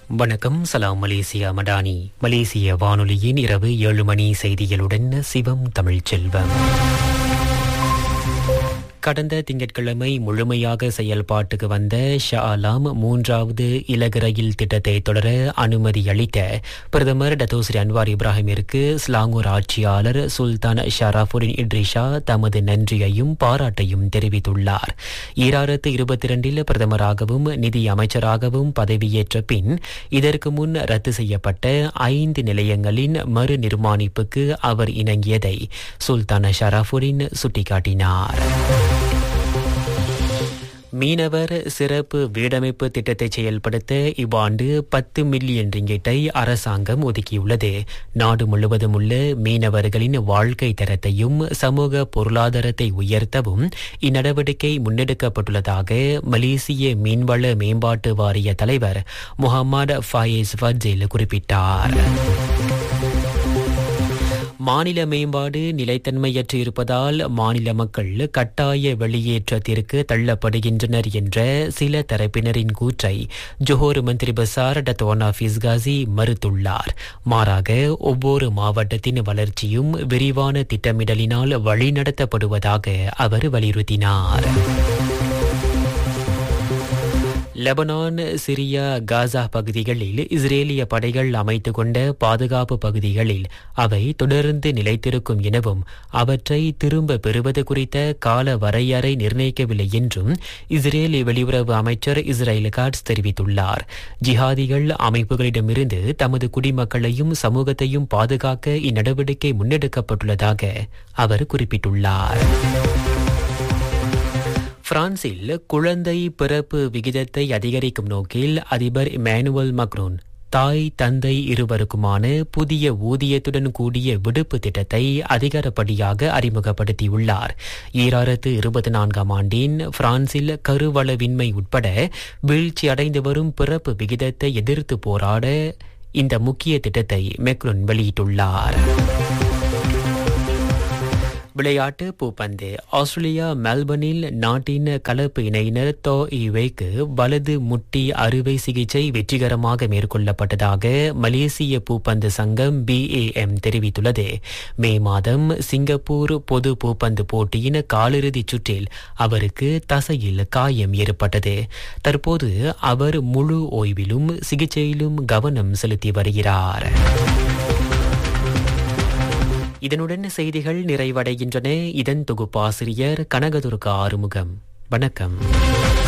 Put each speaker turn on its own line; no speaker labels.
வணக்கம் சலாம் மலேசியா மடானி மலேசிய வானொலியின் இரவு ஏழு மணி செய்திகளுடன் சிவம் தமிழ்ச்செல்வம் கடந்த திங்கட்கிழமை முழுமையாக செயல்பாட்டுக்கு வந்த ஷா ஆலாம் மூன்றாவது இலகு ரயில் திட்டத்தை தொடர அனுமதி அளித்த பிரதமர் டத்தோஸ்ரீ அன்வார் இப்ராஹிமிற்கு ஸ்லாங்கூர் ஆட்சியாளர் சுல்தான் ஷராஃபுடின் இட்ரிஷா தமது நன்றியையும் பாராட்டையும் தெரிவித்துள்ளார் ஈராயிரத்து இருபத்தி இரண்டில் பிரதமராகவும் நிதி அமைச்சராகவும் பதவியேற்ற பின் இதற்கு முன் ரத்து செய்யப்பட்ட ஐந்து நிலையங்களின் மறு நிர்மாணிப்புக்கு அவர் இணங்கியதை சுல்தான் ஷராஃபுடின் சுட்டிக்காட்டினார் மீனவர் சிறப்பு வீடமைப்பு திட்டத்தை செயல்படுத்த இவ்வாண்டு பத்து மில்லியன் ரிங்கெட்டை அரசாங்கம் ஒதுக்கியுள்ளது நாடு முழுவதும் உள்ள மீனவர்களின் வாழ்க்கை தரத்தையும் சமூக பொருளாதாரத்தை உயர்த்தவும் இந்நடவடிக்கை முன்னெடுக்கப்பட்டுள்ளதாக மலேசிய மீன்வள மேம்பாட்டு வாரிய தலைவர் முகமது ஃபாயிஸ் ஃபட்ஜில் குறிப்பிட்டார் மாநில மேம்பாடு நிலைத்தன்மையற்று இருப்பதால் மாநில மக்கள் கட்டாய வெளியேற்றத்திற்கு தள்ளப்படுகின்றனர் என்ற சில தரப்பினரின் கூற்றை ஜோஹர் மந்திரி பசார் டத்தோனா ஃபிஸ்காசி மறுத்துள்ளார் மாறாக ஒவ்வொரு மாவட்டத்தின் வளர்ச்சியும் விரிவான திட்டமிடலினால் வழிநடத்தப்படுவதாக அவர் வலியுறுத்தினார் லெபனான் சிரியா காசா பகுதிகளில் இஸ்ரேலிய படைகள் அமைத்து கொண்ட பாதுகாப்பு பகுதிகளில் அவை தொடர்ந்து நிலைத்திருக்கும் எனவும் அவற்றை திரும்ப பெறுவது குறித்த கால வரையறை நிர்ணயிக்கவில்லை என்றும் இஸ்ரேல் வெளியுறவு அமைச்சர் இஸ்ரேல் காட்ஸ் தெரிவித்துள்ளார் ஜிஹாதிகள் அமைப்புகளிடமிருந்து தமது குடிமக்களையும் சமூகத்தையும் பாதுகாக்க இந்நடவடிக்கை முன்னெடுக்கப்பட்டுள்ளதாக அவர் குறிப்பிட்டுள்ளார் பிரான்சில் குழந்தை பிறப்பு விகிதத்தை அதிகரிக்கும் நோக்கில் அதிபர் இமானுவல் மக்ரோன் தாய் தந்தை இருவருக்குமான புதிய ஊதியத்துடன் கூடிய விடுப்பு திட்டத்தை அதிகாரப்படியாக அறிமுகப்படுத்தியுள்ளார் ஈராயிரத்து இருபத்தி நான்காம் ஆண்டின் பிரான்சில் கருவளவின்மை உட்பட வீழ்ச்சி அடைந்து வரும் பிறப்பு விகிதத்தை எதிர்த்து போராட இந்த முக்கிய திட்டத்தை மெக்ரோன் வெளியிட்டுள்ளார் விளையாட்டு பூப்பந்து ஆஸ்திரேலியா மெல்பர்னில் நாட்டின் கலப்பு இணையினர் தோ இவைக்கு வலது முட்டி அறுவை சிகிச்சை வெற்றிகரமாக மேற்கொள்ளப்பட்டதாக மலேசிய பூப்பந்து சங்கம் பிஏஎம் தெரிவித்துள்ளது மே மாதம் சிங்கப்பூர் பொது பூப்பந்து போட்டியின் காலிறுதிச் சுற்றில் அவருக்கு தசையில் காயம் ஏற்பட்டது தற்போது அவர் முழு ஓய்விலும் சிகிச்சையிலும் கவனம் செலுத்தி வருகிறார் இதனுடன் செய்திகள் நிறைவடைகின்றன இதன் தொகுப்பாசிரியர் கனகதுர்கா ஆறுமுகம் வணக்கம்